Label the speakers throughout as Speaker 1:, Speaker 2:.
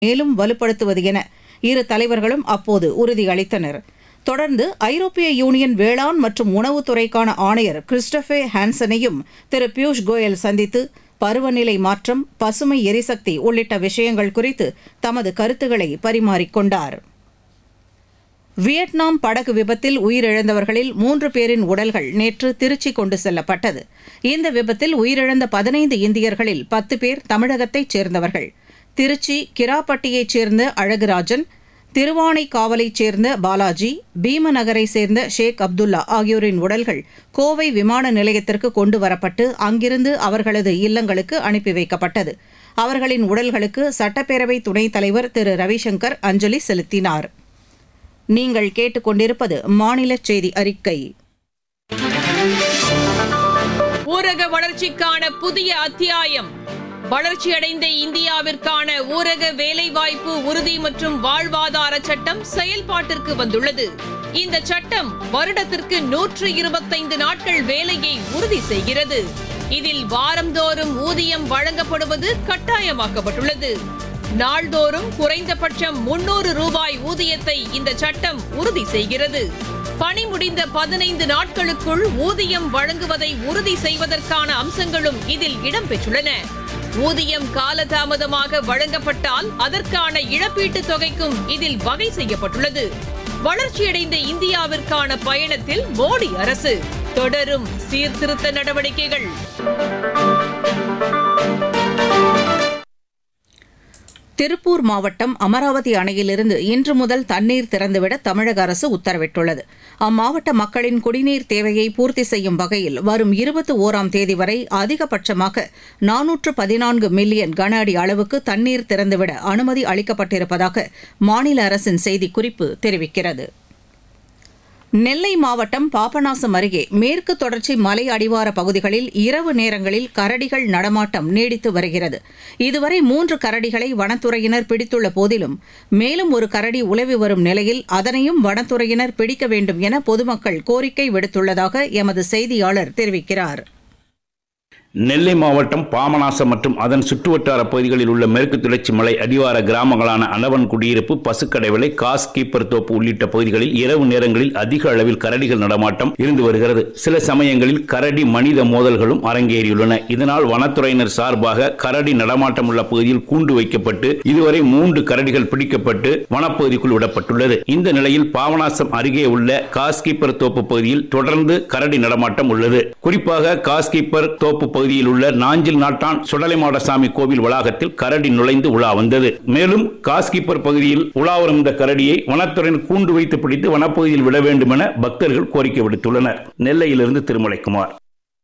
Speaker 1: மேலும் வலுப்படுத்துவது என இரு தலைவர்களும் அப்போது உறுதியளித்தனர் தொடர்ந்து ஐரோப்பிய யூனியன் வேளாண் மற்றும் உணவுத்துறைக்கான ஆணையர் கிறிஸ்டபே ஹான்சனையும் திரு பியூஷ் கோயல் சந்தித்து பருவநிலை மாற்றம் பசுமை எரிசக்தி உள்ளிட்ட விஷயங்கள் குறித்து தமது கருத்துக்களை பரிமாறிக்கொண்டார் வியட்நாம் படகு விபத்தில் உயிரிழந்தவர்களில் மூன்று பேரின் உடல்கள் நேற்று திருச்சி கொண்டு செல்லப்பட்டது இந்த விபத்தில் உயிரிழந்த பதினைந்து இந்தியர்களில் பத்து பேர் தமிழகத்தைச் சேர்ந்தவர்கள் திருச்சி கிராப்பட்டியைச் சேர்ந்த அழகுராஜன் திருவானைக்காவலைச் சேர்ந்த பாலாஜி பீமநகரை சேர்ந்த ஷேக் அப்துல்லா ஆகியோரின் உடல்கள் கோவை விமான நிலையத்திற்கு கொண்டு வரப்பட்டு அங்கிருந்து அவர்களது இல்லங்களுக்கு அனுப்பி வைக்கப்பட்டது அவர்களின் உடல்களுக்கு சட்டப்பேரவை துணைத் தலைவர் திரு ரவிசங்கர் அஞ்சலி செலுத்தினார் நீங்கள் கேட்டுக்கொண்டிருப்பது மாநில செய்தி அறிக்கை
Speaker 2: ஊரக வளர்ச்சிக்கான புதிய அத்தியாயம் வளர்ச்சியடைந்த இந்தியாவிற்கான ஊரக வேலைவாய்ப்பு உறுதி மற்றும் வாழ்வாதார சட்டம் செயல்பாட்டிற்கு வந்துள்ளது இந்த சட்டம் வருடத்திற்கு நூற்று இருபத்தைந்து நாட்கள் வேலையை உறுதி செய்கிறது இதில் வாரந்தோறும் ஊதியம் வழங்கப்படுவது கட்டாயமாக்கப்பட்டுள்ளது நாள்தோறும் குறைந்தபட்சம் முன்னூறு ரூபாய் ஊதியத்தை இந்த சட்டம் உறுதி செய்கிறது பணி முடிந்த பதினைந்து நாட்களுக்குள் ஊதியம் வழங்குவதை உறுதி செய்வதற்கான அம்சங்களும் இதில் இடம்பெற்றுள்ளன ஊதியம் காலதாமதமாக வழங்கப்பட்டால் அதற்கான இழப்பீட்டுத் தொகைக்கும் இதில் வகை செய்யப்பட்டுள்ளது வளர்ச்சியடைந்த இந்தியாவிற்கான பயணத்தில் மோடி அரசு தொடரும் சீர்திருத்த நடவடிக்கைகள்
Speaker 1: திருப்பூர் மாவட்டம் அமராவதி அணையிலிருந்து இன்று முதல் தண்ணீர் திறந்துவிட தமிழக அரசு உத்தரவிட்டுள்ளது அம்மாவட்ட மக்களின் குடிநீர் தேவையை பூர்த்தி செய்யும் வகையில் வரும் இருபத்தி ஓராம் தேதி வரை அதிகபட்சமாக நானூற்று பதினான்கு மில்லியன் கன அடி அளவுக்கு தண்ணீர் திறந்துவிட அனுமதி அளிக்கப்பட்டிருப்பதாக மாநில அரசின் செய்திக்குறிப்பு தெரிவிக்கிறது நெல்லை மாவட்டம் பாபநாசம் அருகே மேற்கு தொடர்ச்சி மலை அடிவார பகுதிகளில் இரவு நேரங்களில் கரடிகள் நடமாட்டம் நீடித்து வருகிறது இதுவரை மூன்று கரடிகளை வனத்துறையினர் பிடித்துள்ள போதிலும் மேலும் ஒரு கரடி உலவி வரும் நிலையில் அதனையும் வனத்துறையினர் பிடிக்க வேண்டும் என பொதுமக்கள் கோரிக்கை விடுத்துள்ளதாக எமது செய்தியாளர் தெரிவிக்கிறார்
Speaker 3: நெல்லை மாவட்டம் பாமநாசம் மற்றும் அதன் சுற்றுவட்டார பகுதிகளில் உள்ள மேற்கு தொடர்ச்சி மலை அடிவார கிராமங்களான அனவன் குடியிருப்பு பசுக்கடை விலை காஸ் கீப்பர் தோப்பு உள்ளிட்ட பகுதிகளில் இரவு நேரங்களில் அதிக அளவில் கரடிகள் நடமாட்டம் இருந்து வருகிறது சில சமயங்களில் கரடி மனித மோதல்களும் அரங்கேறியுள்ளன இதனால் வனத்துறையினர் சார்பாக கரடி நடமாட்டம் உள்ள பகுதியில் கூண்டு வைக்கப்பட்டு இதுவரை மூன்று கரடிகள் பிடிக்கப்பட்டு வனப்பகுதிக்குள் விடப்பட்டுள்ளது இந்த நிலையில் பாபநாசம் அருகே உள்ள காஸ்கீப்பர் தோப்பு பகுதியில் தொடர்ந்து கரடி நடமாட்டம் உள்ளது குறிப்பாக காஸ்கீப்பர் தோப்பு பகுதியில் உள்ள நாஞ்சில் நாட்டான் சுடலைமாடசாமி கோவில் வளாகத்தில் கரடி நுழைந்து உலா வந்தது மேலும் காஸ்கீப்பர் பகுதியில் உலா வரும் இந்த கரடியை வனத்துறையினர் கூண்டு வைத்து பிடித்து வனப்பகுதியில் விட வேண்டும் என பக்தர்கள் கோரிக்கை விடுத்துள்ளனர் நெல்லையிலிருந்து திருமலைக்குமார்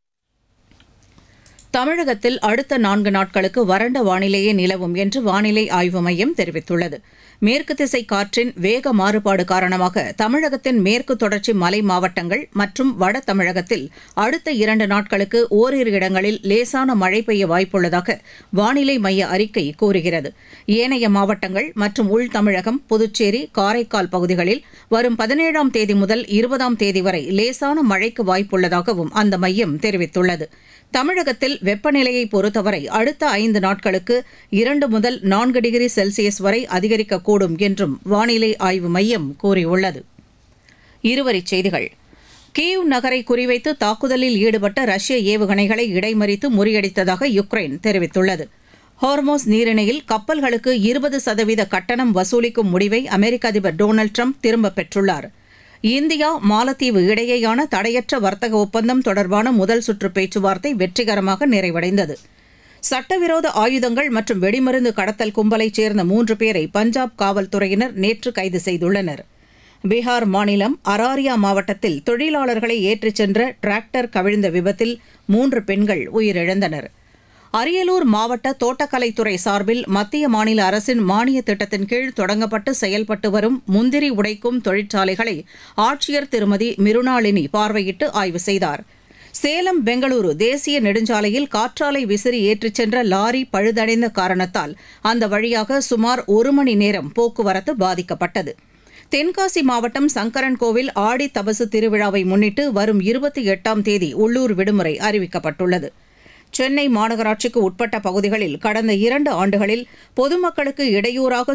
Speaker 1: தமிழகத்தில் அடுத்த நான்கு நாட்களுக்கு வறண்ட வானிலையே நிலவும் என்று வானிலை ஆய்வு மையம் தெரிவித்துள்ளது மேற்கு திசை காற்றின் வேக மாறுபாடு காரணமாக தமிழகத்தின் மேற்கு தொடர்ச்சி மலை மாவட்டங்கள் மற்றும் வட தமிழகத்தில் அடுத்த இரண்டு நாட்களுக்கு ஓரிரு இடங்களில் லேசான மழை பெய்ய வாய்ப்புள்ளதாக வானிலை மைய அறிக்கை கூறுகிறது ஏனைய மாவட்டங்கள் மற்றும் உள் தமிழகம் புதுச்சேரி காரைக்கால் பகுதிகளில் வரும் பதினேழாம் தேதி முதல் இருபதாம் தேதி வரை லேசான மழைக்கு வாய்ப்புள்ளதாகவும் அந்த மையம் தெரிவித்துள்ளது தமிழகத்தில் வெப்பநிலையை பொறுத்தவரை அடுத்த ஐந்து நாட்களுக்கு இரண்டு முதல் நான்கு டிகிரி செல்சியஸ் வரை அதிகரிக்கக்கூடும் என்றும் வானிலை ஆய்வு மையம் கூறியுள்ளது இருவரிச் செய்திகள் கீவ் நகரை குறிவைத்து தாக்குதலில் ஈடுபட்ட ரஷ்ய ஏவுகணைகளை இடைமறித்து முறியடித்ததாக யுக்ரைன் தெரிவித்துள்ளது ஹார்மோஸ் நீரிணையில் கப்பல்களுக்கு இருபது சதவீத கட்டணம் வசூலிக்கும் முடிவை அமெரிக்க அதிபர் டொனால்டு ட்ரம்ப் திரும்பப் பெற்றுள்ளார் இந்தியா மாலத்தீவு இடையேயான தடையற்ற வர்த்தக ஒப்பந்தம் தொடர்பான முதல் சுற்று பேச்சுவார்த்தை வெற்றிகரமாக நிறைவடைந்தது சட்டவிரோத ஆயுதங்கள் மற்றும் வெடிமருந்து கடத்தல் கும்பலைச் சேர்ந்த மூன்று பேரை பஞ்சாப் காவல்துறையினர் நேற்று கைது செய்துள்ளனர் பீகார் மாநிலம் அராரியா மாவட்டத்தில் தொழிலாளர்களை ஏற்றிச் சென்ற டிராக்டர் கவிழ்ந்த விபத்தில் மூன்று பெண்கள் உயிரிழந்தனர் அரியலூர் மாவட்ட தோட்டக்கலைத்துறை சார்பில் மத்திய மாநில அரசின் மானிய திட்டத்தின் கீழ் தொடங்கப்பட்டு செயல்பட்டு வரும் முந்திரி உடைக்கும் தொழிற்சாலைகளை ஆட்சியர் திருமதி மிருணாளினி பார்வையிட்டு ஆய்வு செய்தார் சேலம் பெங்களூரு தேசிய நெடுஞ்சாலையில் காற்றாலை விசிறி ஏற்றிச் சென்ற லாரி பழுதடைந்த காரணத்தால் அந்த வழியாக சுமார் ஒரு மணி நேரம் போக்குவரத்து பாதிக்கப்பட்டது தென்காசி மாவட்டம் சங்கரன் கோவில் ஆடி தபசு திருவிழாவை முன்னிட்டு வரும் இருபத்தி எட்டாம் தேதி உள்ளூர் விடுமுறை அறிவிக்கப்பட்டுள்ளது சென்னை மாநகராட்சிக்கு உட்பட்ட பகுதிகளில் கடந்த இரண்டு ஆண்டுகளில் பொதுமக்களுக்கு இடையூறாக